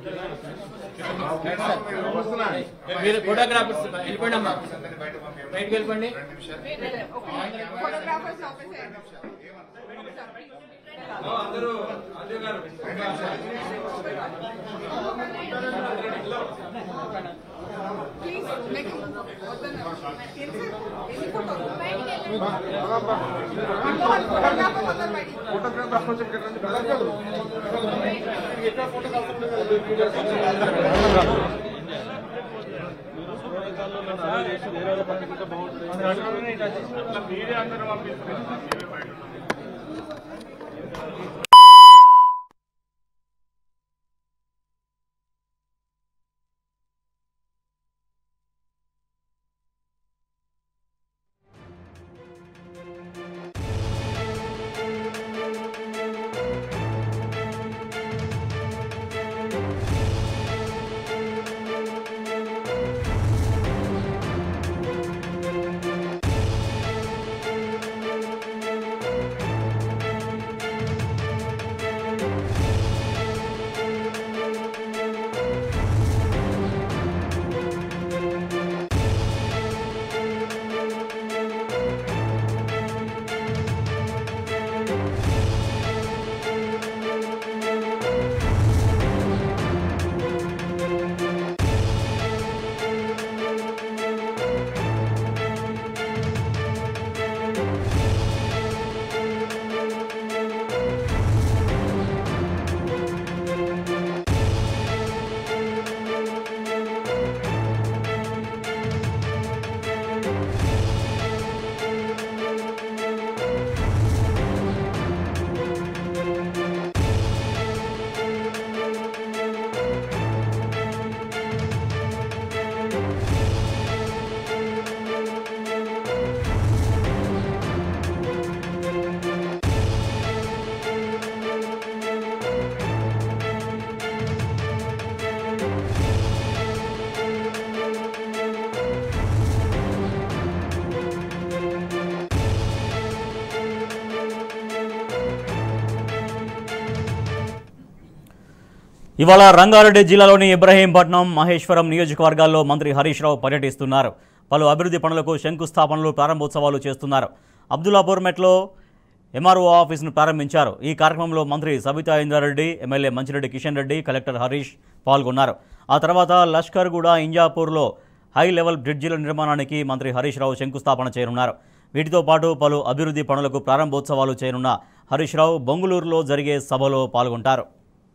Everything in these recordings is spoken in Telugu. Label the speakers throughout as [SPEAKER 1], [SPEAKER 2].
[SPEAKER 1] మీరు ఫోటోగ్రాఫర్స్ వెళ్ళిపోండి అమ్మా బయటకు వెళ్ళిపోండి
[SPEAKER 2] ఫోటోగ్రాఫర్స్ ఆఫీస్ ప్లీజ్ మేక్ ఎన్ని ఫోటోలు ఫోటోగ్రాఫర్స్ అందరు బయటికి
[SPEAKER 3] ఇవాళ రంగారెడ్డి జిల్లాలోని ఇబ్రహీంపట్నం మహేశ్వరం నియోజకవర్గాల్లో మంత్రి హరీష్ రావు పర్యటిస్తున్నారు పలు అభివృద్ధి పనులకు శంకుస్థాపనలు ప్రారంభోత్సవాలు చేస్తున్నారు అబ్దుల్లాపూర్ మెట్లో ఎంఆర్ఓ ఆఫీసును ప్రారంభించారు ఈ కార్యక్రమంలో మంత్రి సబితా ఇంద్రారెడ్డి ఎమ్మెల్యే మంచిరెడ్డి కిషన్ రెడ్డి కలెక్టర్ హరీష్ పాల్గొన్నారు ఆ తర్వాత లష్కర్గూడ ఇంజాపూర్లో హై లెవెల్ బ్రిడ్జిల నిర్మాణానికి మంత్రి హరీష్ రావు శంకుస్థాపన చేయనున్నారు వీటితో పాటు పలు అభివృద్ధి పనులకు ప్రారంభోత్సవాలు చేయనున్న హరీష్ రావు బొంగుళూరులో జరిగే సభలో పాల్గొంటారు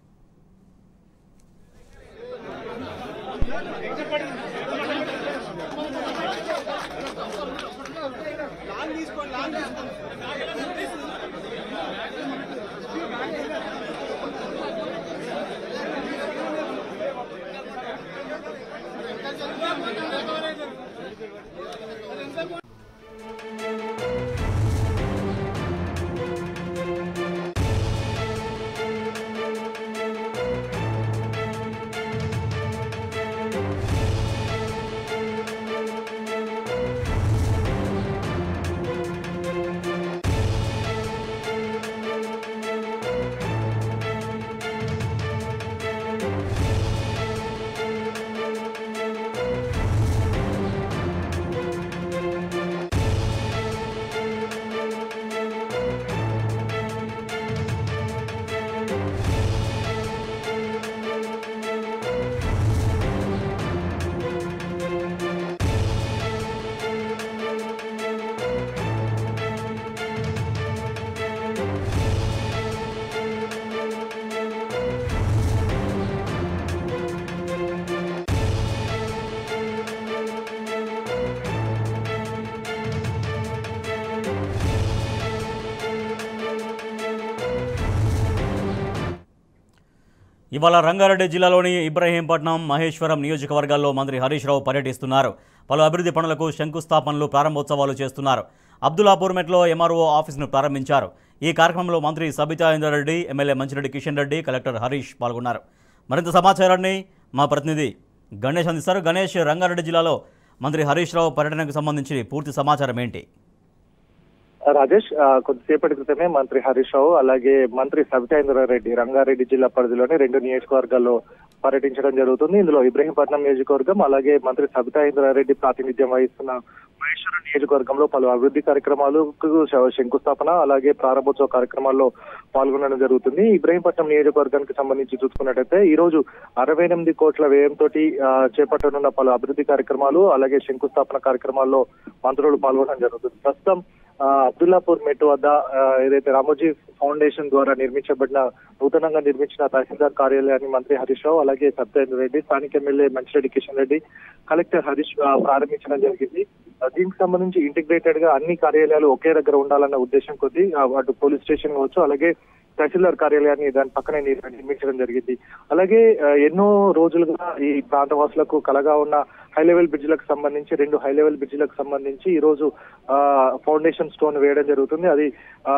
[SPEAKER 3] ఇవాళ రంగారెడ్డి జిల్లాలోని ఇబ్రహీంపట్నం మహేశ్వరం నియోజకవర్గాల్లో మంత్రి హరీష్ రావు పర్యటిస్తున్నారు పలు అభివృద్ధి పనులకు శంకుస్థాపనలు ప్రారంభోత్సవాలు చేస్తున్నారు అబ్దుల్లాపూర్ మెట్లో ఎంఆర్ఓ ఆఫీసును ప్రారంభించారు ఈ కార్యక్రమంలో మంత్రి సబితా ఇంద్రారెడ్డి ఎమ్మెల్యే మంచిరెడ్డి కిషన్ రెడ్డి కలెక్టర్ హరీష్ పాల్గొన్నారు మరింత సమాచారాన్ని మా ప్రతినిధి గణేష్ అందిస్తారు గణేష్ రంగారెడ్డి జిల్లాలో మంత్రి హరీష్ రావు పర్యటనకు సంబంధించి పూర్తి సమాచారం ఏంటి
[SPEAKER 4] రాజేష్ ఆ, కొద్దిసేపటి క్రితమే మంత్రి హరీష్ రావు అలాగే మంత్రి సబితా ఇంద్రారెడ్డి రంగారెడ్డి జిల్లా పరిధిలోని రెండు నియోజకవర్గాల్లో పర్యటించడం జరుగుతుంది ఇందులో ఇబ్రహీంపట్నం నియోజకవర్గం అలాగే మంత్రి సబితా ఇంద్రారెడ్డి ప్రాతినిధ్యం వహిస్తున్న మహేశ్వరం నియోజకవర్గంలో పలు అభివృద్ధి కార్యక్రమాలకు శ- శంకుస్థాపన అలాగే ప్రారంభోత్సవ కార్యక్రమాల్లో పాల్గొనడం జరుగుతుంది ఇబ్రహీంపట్నం నియోజకవర్గానికి సంబంధించి చూసుకున్నట్టయితే ఈ రోజు అరవై ఎనిమిది కోట్ల వ్యయంతో చేపట్టనున్న పలు అభివృద్ధి కార్యక్రమాలు అలాగే శంకుస్థాపన కార్యక్రమాల్లో మంత్రులు పాల్గొనడం జరుగుతుంది ప్రస్తుతం ఆ, అబ్దుల్లాపూర్ మెట్టు వద్ద ఆ, ఏదైతే రామోజీ ఫౌండేషన్ ద్వారా నిర్మించబడిన నూతనంగా నిర్మించిన తహసీల్దార్ కార్యాలయాన్ని మంత్రి హరీష్ రావు అలాగే సత్యేంద్ర రెడ్డి స్థానిక ఎమ్మెల్యే మంచిరెడ్డి కిషన్ రెడ్డి కలెక్టర్ హరీష్ ఆ, ప్రారంభించడం జరిగింది ఆ, దీనికి సంబంధించి ఇంటిగ్రేటెడ్ గా అన్ని కార్యాలయాలు ఒకే దగ్గర ఉండాలన్న ఉద్దేశం కొద్దీ ఆ, అటు పోలీస్ స్టేషన్ కావచ్చు అలాగే తహసీల్దార్ కార్యాలయాన్ని దాని పక్కనే నిర్- నిర్మించడం జరిగింది అలాగే ఆ, ఎన్నో రోజులుగా ఈ ప్రాంతవాసులకు కలగా ఉన్న హై లెవెల్ బ్రిడ్జ్లకు సంబంధించి రెండు హై లెవెల్ బ్రిడ్జ్లకు సంబంధించి ఈ రోజు ఆ, ఫౌండేషన్ స్టోన్ వేయడం జరుగుతుంది అది ఆ,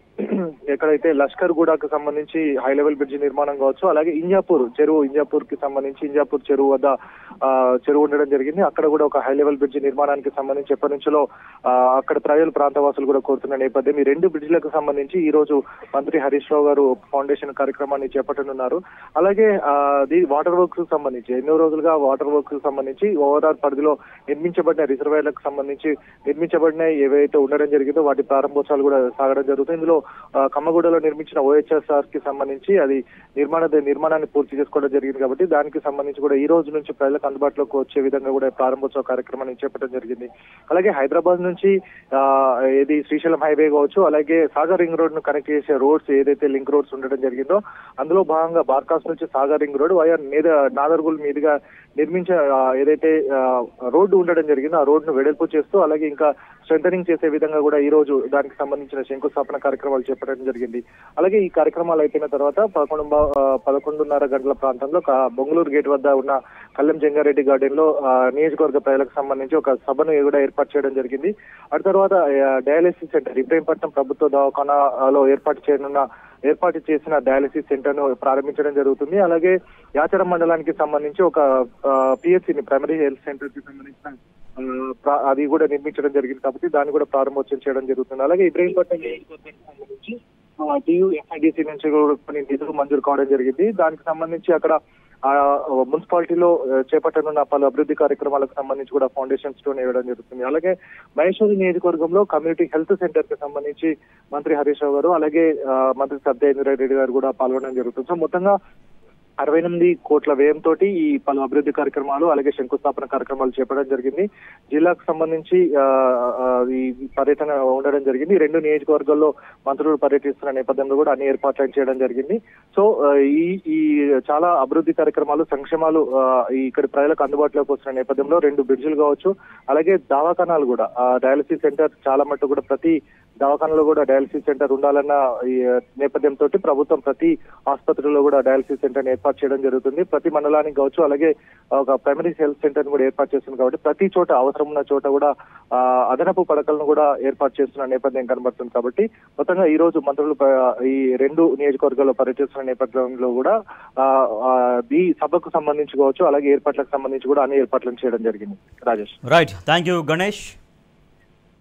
[SPEAKER 4] ఎక్కడైతే లష్కర్ గూడకు సంబంధించి హై లెవెల్ బ్రిడ్జ్ నిర్మాణం కావచ్చు అలాగే ఇంజాపూర్ చెరువు ఇంజాపూర్ కి సంబంధించి ఇంజాపూర్ చెరువు వద్ద ఆ, చెరువు ఉండడం జరిగింది అక్కడ కూడా ఒక హై లెవెల్ బ్రిడ్జ్ నిర్మాణానికి సంబంధించి ఎప్పటి నుంచో ఆ, అక్కడ ప్రజలు ప్రాంతవాసులు కూడా కోరుతున్న నేపథ్యం ఈ రెండు బ్రిడ్జ్లకు సంబంధించి ఈ రోజు మంత్రి హరీష్ రావు గారు ఫౌండేషన్ కార్యక్రమాన్ని చేపట్టనున్నారు అలాగే ఆ, ది వాటర్ వర్క్స్ సంబంధించి ఎన్నో రోజులుగా వాటర్ వర్క్స్ సంబంధించి ఓవరాల్ పరిధిలో నిర్మించబడిన రిజర్వాయర్లకు సంబంధించి నిర్మించబడిన ఏవైతే ఉండడం జరిగిందో వాటి ప్రారంభోత్సవాలు కూడా సాగడం జరుగుతుంది ఇందులో ఆ, కమ్మగూడలో నిర్మించిన ఓహెచ్ఎస్ఆర్ కి సంబంధించి అది నిర్మాణ నిర్మాణాన్ని పూర్తి చేసుకోవడం జరిగింది కాబట్టి దానికి సంబంధించి కూడా ఈ రోజు నుంచి ప్రజలకు అందుబాటులోకి వచ్చే విధంగా కూడా ప్రారంభోత్సవ కార్యక్రమాన్ని చేపట్టడం జరిగింది అలాగే హైదరాబాద్ నుంచి ఆ, ఏది శ్రీశైలం హైవే కావచ్చు అలాగే సాగర్ రింగ్ రోడ్ ను కనెక్ట్ చేసే రోడ్స్ ఏదైతే లింక్ రోడ్స్ ఉండడం జరిగిందో అందులో భాగంగా బార్కాస్ నుంచి సాగర్ రింగ్ రోడ్ వయా మీద నాదర్గుల్ మీదుగా నిర్మించే ఆ, ఏదైతే ఆ, రోడ్డు ఉండడం జరిగిందో ఆ రోడ్డును వెడల్పు చేస్తూ అలాగే ఇంకా స్ట్రెంథనింగ్ చేసే విధంగా కూడా ఈ రోజు దానికి సంబంధించిన శంకుస్థాపన కార్యక్రమాలు చేపట్టడం జరిగింది అలాగే ఈ కార్యక్రమాలు అయిపోయిన తర్వాత పదకొండు బా- ఆ, పదకొండున్నర గంటల ప్రాంతంలో క- బొంగళూరు గేట్ వద్ద ఉన్న కల్లెం జంగారెడ్డి గార్డెన్ లో ఆ, నియోజకవర్గ ప్రజలకు సంబంధించి ఒక సభను కూడా ఏర్పాటు చేయడం జరిగింది ఆ తర్వాత ఆ, డయాలసిస్ సెంటర్ ఇబ్రహీంపట్నం ప్రభుత్వ దవాఖానాలో ఏర్పాటు చేయనున్న ఏర్పాటు చేసిన డయాలసిస్ సెంటర్ ను ప్రారంభించడం జరుగుతుంది అలాగే యాచరం మండలానికి సంబంధించి ఒక పిహెచ్సిని ప్రైమరీ హెల్త్ సెంటర్ కి సంబంధించిన ఆ, ప్రా- అది కూడా నిర్మించడం జరిగింది కాబట్టి దాన్ని కూడా ప్రారంభోత్సవం చేయడం జరుగుతుంది అలాగే ఇబ్రహీంపట్నం నియోజకవర్గానికి సంబంధించి టీయూ ఎఫ్ఐడిసి నుంచి కూడా కొన్ని నిధులు మంజూరు కావడం జరిగింది దానికి సంబంధించి అక్కడ ఆ మున్సిపాలిటీలో ఆ, చేపట్టనున్న పలు అభివృద్ధి కార్యక్రమాలకు సంబంధించి కూడా ఫౌండేషన్ స్టోన్ వేయడం జరుగుతుంది అలాగే మహేశ్వరి నియోజకవర్గంలో కమ్యూనిటీ హెల్త్ సెంటర్ కి సంబంధించి మంత్రి హరీష్ రావు గారు అలాగే ఆ, మంత్రి సత్యేంద్ర రెడ్డి గారు కూడా పాల్గొనడం జరుగుతుంది సో మొత్తంగా అరవై ఎనిమిది కోట్ల వ్యయంతో ఈ పలు అభివృద్ధి కార్యక్రమాలు అలాగే శంకుస్థాపన కార్యక్రమాలు చేపట్టడం జరిగింది జిల్లాకు సంబంధించి ఆ, ఆ, ఈ పర్యటన ఉండడం జరిగింది ఈ రెండు నియోజకవర్గాల్లో మంత్రులు పర్యటిస్తున్న నేపథ్యంలో కూడా అన్ని ఏర్పాట్లు చేయడం జరిగింది సో ఆ, ఈ ఈ చాలా అభివృద్ధి కార్యక్రమాలు సంక్షేమాలు ఆ, ఈ ఇక్కడ ప్రజలకు అందుబాటులోకి వస్తున్న నేపథ్యంలో రెండు బ్రిడ్జిలు కావచ్చు అలాగే దవాఖానాలు కూడా డయాలసిస్ సెంటర్ చాలా మట్టు కూడా ప్రతి దవాఖానలో కూడా డయాలసిస్ సెంటర్ ఉండాలన్న ఈ నేపథ్యంతో ప్రభుత్వం ప్రతి ఆసుపత్రిలో కూడా డయాలసిస్ సెంటర్ ఏర్పాటు చేయడం జరుగుతుంది ప్రతి మండలానికి కావచ్చు అలాగే ఒక ప్రైమరీ హెల్త్ సెంటర్ కూడా ఏర్పాటు చేస్తుంది కాబట్టి ప్రతి చోట అవసరం ఉన్న చోట కూడా ఆ, అదనపు పడకలను కూడా ఏర్పాటు చేస్తున్న నేపథ్యం కనబడుతుంది కాబట్టి మొత్తంగా ఈ రోజు మంత్రులు ప- ఈ రెండు నియోజకవర్గాల్లో పర్యటిస్తున్న నేపథ్యంలో కూడా ఆ, ఆ, ఈ సభకు సంబంధించి కావచ్చు అలాగే ఏర్పాట్లకు సంబంధించి కూడా అన్ని ఏర్పాట్లను చేయడం జరిగింది Rajesh
[SPEAKER 3] right thank you Ganesh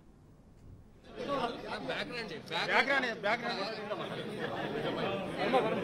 [SPEAKER 1] back రండి బ్యాక్ రండి బ్యాక్ రండి